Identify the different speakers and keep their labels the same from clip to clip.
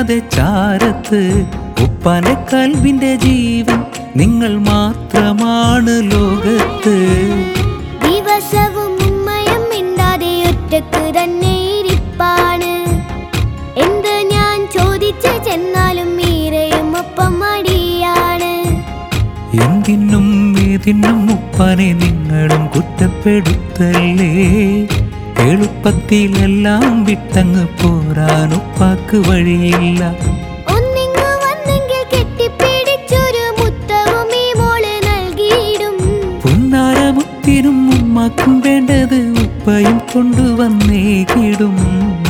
Speaker 1: വൈകാതെ ചാരത്ത് ഉപ്പാന്റെ കൽവിന്റെ ജീവൻ നിങ്ങൾ മാത്രമാണ് ലോകത്ത്
Speaker 2: ദിവസവും ഉമ്മയും മിണ്ടാതെ ഒറ്റക്ക് തന്നെ ഇരിപ്പാണ് എന്ത് ഞാൻ ചോദിച്ചു ചെന്നാലും മീരയും ഒപ്പം മടിയാണ്
Speaker 1: എന്തിനും ഏതിനും ഉപ്പാനെ നിങ്ങളും കുറ്റപ്പെടുത്തല്ലേ എളുപ്പത്തിലെല്ലാം വിട്ടങ്ങ് പോരാൻ ഉപ്പാക്ക് വഴിയില്ല
Speaker 2: ഒന്നിങ്ങു വന്നെങ്കിൽ കെട്ടിപ്പിടിച്ചൊരു മുത്തവും ഈ മോള് നൽകിയിടും
Speaker 1: പുന്നാരമുത്തിനും ഉമ്മാക്കും വേണ്ടത് ഉപ്പയും കൊണ്ടുവന്നേകിടും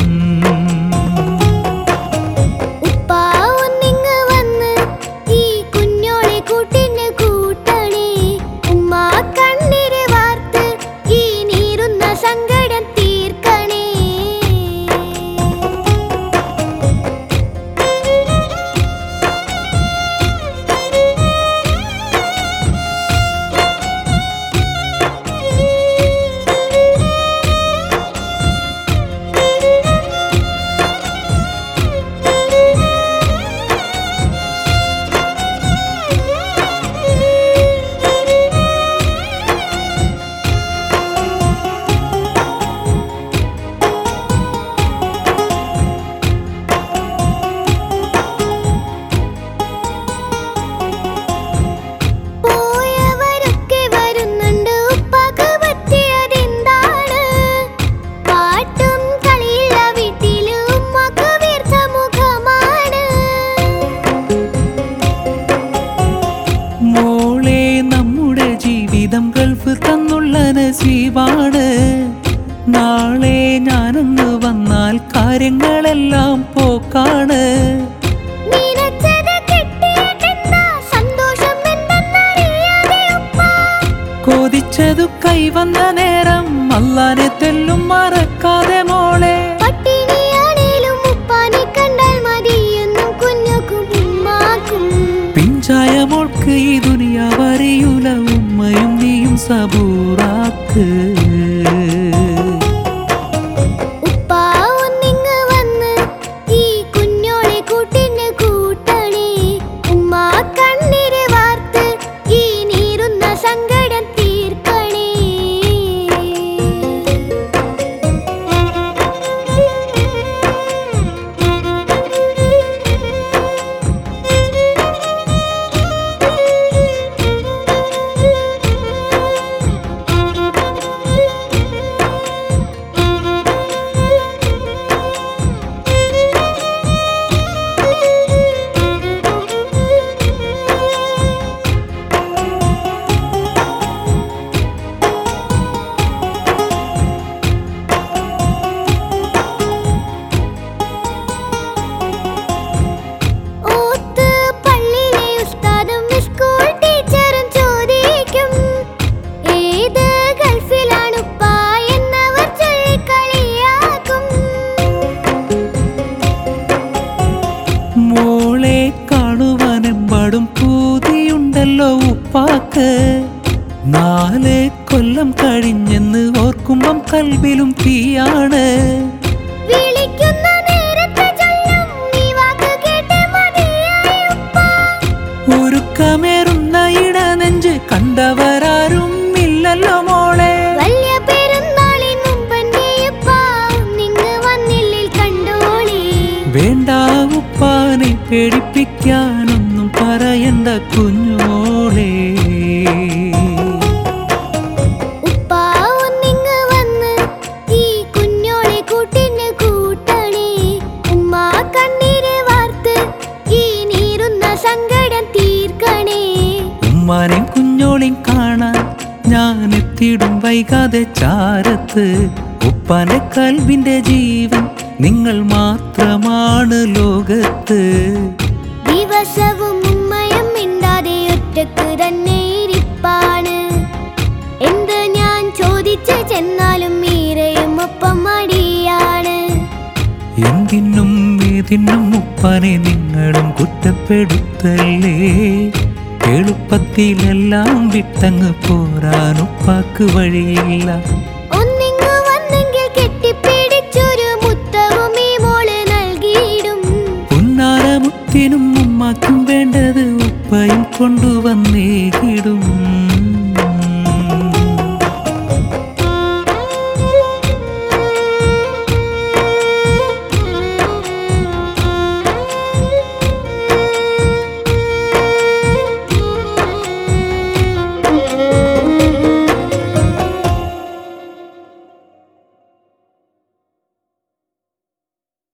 Speaker 2: ഉപ്പ ഒന്നിങ്ങ് വന്ന് ഈ കുഞ്ഞോളെ കൂട്ടിന് കൂട്ടണേ ഉമ്മ കണ്ണീര് വാർത്ത് ഈ നീറുന്ന സങ്കടം തീർക്കണേ പോയവരൊക്കെ വരുന്നുണ്ട് ഉപ്പാക്ക് പറ്റിയതെന്താണ് പാട്ടും കളിയില്ല വീട്ടില് ഉമ്മാക്ക് വീർത്ത മുഖമാണ്
Speaker 1: മോളെ നമ്മുടെ ജീവിതം ഗൾഫ് തന്നുള്ള നസീബാണ് നാളെ ഞാനൊന്ന് വന്നാൽ കാര്യങ്ങളെല്ലാം പോക്കാണ്
Speaker 2: നിനച്ചത് കിട്ടിയിട്ടെന്താ സന്തോഷം എന്തെന്നറിയാതെ ഉപ്പ
Speaker 1: കൊതിച്ചതു കൈവന്ന നേരം അല്ലാനെ തെല്ലും മറക്കാതെ മോളെ
Speaker 2: പട്ടിണിയാണേലും ഉപ്പാനെ കണ്ടാൽ മതിയെന്നും കുഞ്ഞുക്കും ഉമ്മാക്കും
Speaker 1: പിഞ്ചായ മോൾക്ക് ഈ ദുനിയാവറിയൂല ഉമ്മയും നീയും സബൂറാക്ക്
Speaker 2: ഉപ്പ ഒന്നിങ്ങ് വന്ന് ഈ കുഞ്ഞോളെ കൂട്ടിന് കൂട്ടണേ ഉമ്മ കണ്ണീര് വാർത്ത് ഈ നീറുന്ന സങ്കടം തീർക്കണേ ഓത്ത് പള്ളിയിലെ ഉസ്താദും സ്കൂൾ ടീച്ചറും ചോദിക്കും ഏത് ഗൾഫിലാണുപ്പ എന്നവർ ചൊല്ലിക്കളിയാക്കും
Speaker 1: മോളെ കാണുവാനെമ്പാടും പൂതിയുണ്ടല്ലോ ഉപ്പാക്ക് നാല് കൊല്ലം കഴിഞ്ഞെന്ന് ഓർക്കുമ്പം കൽബിലും തീയാണ്
Speaker 2: വിളിക്കുന്ന നേരത്ത് ചൊല്ലും ഈ വാക്ക് കേട്ട് മതിയായി ഉപ്പ
Speaker 1: ഉരുക്കമേറുന്ന ഇടനെഞ്ച് കണ്ടവരാരും ഇല്ലല്ലോ മോളെ
Speaker 2: വലിയ പെരുന്നാളിന് മുമ്പന്റെ ഉപ്പ നിങ്ങ് വന്നില്ലിൽ കണ്ടോളി
Speaker 1: വേണ്ട ഉപ്പാനെ പേടിപ്പിക്കാനൊന്നും പറയണ്ട കുഞ്ഞോളെ
Speaker 2: ഉപ്പ ഒന്നിങ്ങ് വന്ന് ഈ കുഞ്ഞോളെ കൂട്ടിന് കൂട്ടണേ ഉമ്മ കണ്ണീര് വാർത്ത് ഈ നീറുന്ന സങ്കടം തീർക്കണേ
Speaker 1: ഉമ്മാനെയും കുഞ്ഞോളെയും കാണാൻ ഞാൻ എത്തിയിടും വൈകാതെ ചാരത്ത് ഉപ്പാന്റെ കൽവിന്റെ ജീവൻ നിങ്ങൾ മാത്രമാണ് ലോകത്ത്
Speaker 2: ദിവസവും ഉമ്മയും മിണ്ടാതെ ഒറ്റക്ക് തന്നെ ഇരിപ്പാണ് എന്ത് ഞാൻ ചോദിച്ചു ചെന്നാലും മീരയും ഒപ്പം മടിയാണ്
Speaker 1: എന്തിനും ഏതിനും ഉപ്പാനെ നിങ്ങളും കുറ്റപ്പെടുത്തല്ലേ എളുപ്പത്തിലെല്ലാം വിട്ടങ്ങ് പോരാൻ ഉപ്പാക്ക് വഴിയില്ല
Speaker 2: ഒന്നിങ്ങു വന്നെങ്കിൽ കെട്ടിപ്പിടിച്ചൊരു മുത്തവും ഈ മോള് നൽകിയിടും
Speaker 1: പുന്നാര ഉപ്പക്കിനും ഉമ്മാക്കും വേണ്ടത് ഉപ്പയും കൊണ്ടുവന്നേകിടും